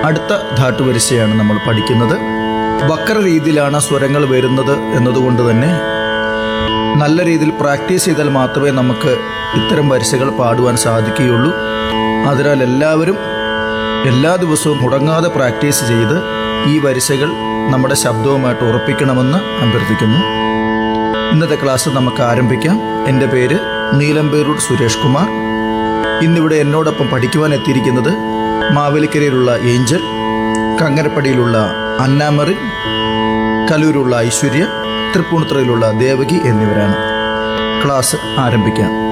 അടുത്ത ധാട്ടുവരിശയാണ് നമ്മൾ പഠിക്കുന്നത് വക്ര രീതിയിലാണ് സ്വരങ്ങൾ വരുന്നത് എന്നതുകൊണ്ട് തന്നെ നല്ല രീതിയിൽ പ്രാക്ടീസ് ചെയ്താൽ മാത്രമേ നമുക്ക് ഇത്തരം വരിശകൾ പാടുവാൻ സാധിക്കുകയുള്ളൂ അതിനാൽ എല്ലാവരും എല്ലാ ദിവസവും മുടങ്ങാതെ പ്രാക്ടീസ് ചെയ്ത് ഈ വരിശകൾ നമ്മുടെ ശബ്ദവുമായിട്ട് ഉറപ്പിക്കണമെന്ന് അഭ്യർത്ഥിക്കുന്നു ഇന്നത്തെ ക്ലാസ് നമുക്ക് ആരംഭിക്കാം എൻ്റെ പേര് നീലമ്പേരൂർ സുരേഷ് കുമാർ ഇന്നിവിടെ എന്നോടൊപ്പം പഠിക്കുവാൻ എത്തിയിരിക്കുന്നത് മാവേലിക്കരയിലുള്ള ഏഞ്ചൽ കങ്ങരപ്പടിയിലുള്ള അന്നാമറിൻ കലൂരുള്ള ഐശ്വര്യ തൃപ്പൂണിത്തുറയിലുള്ള ദേവകി എന്നിവരാണ് ക്ലാസ് ആരംഭിക്കാം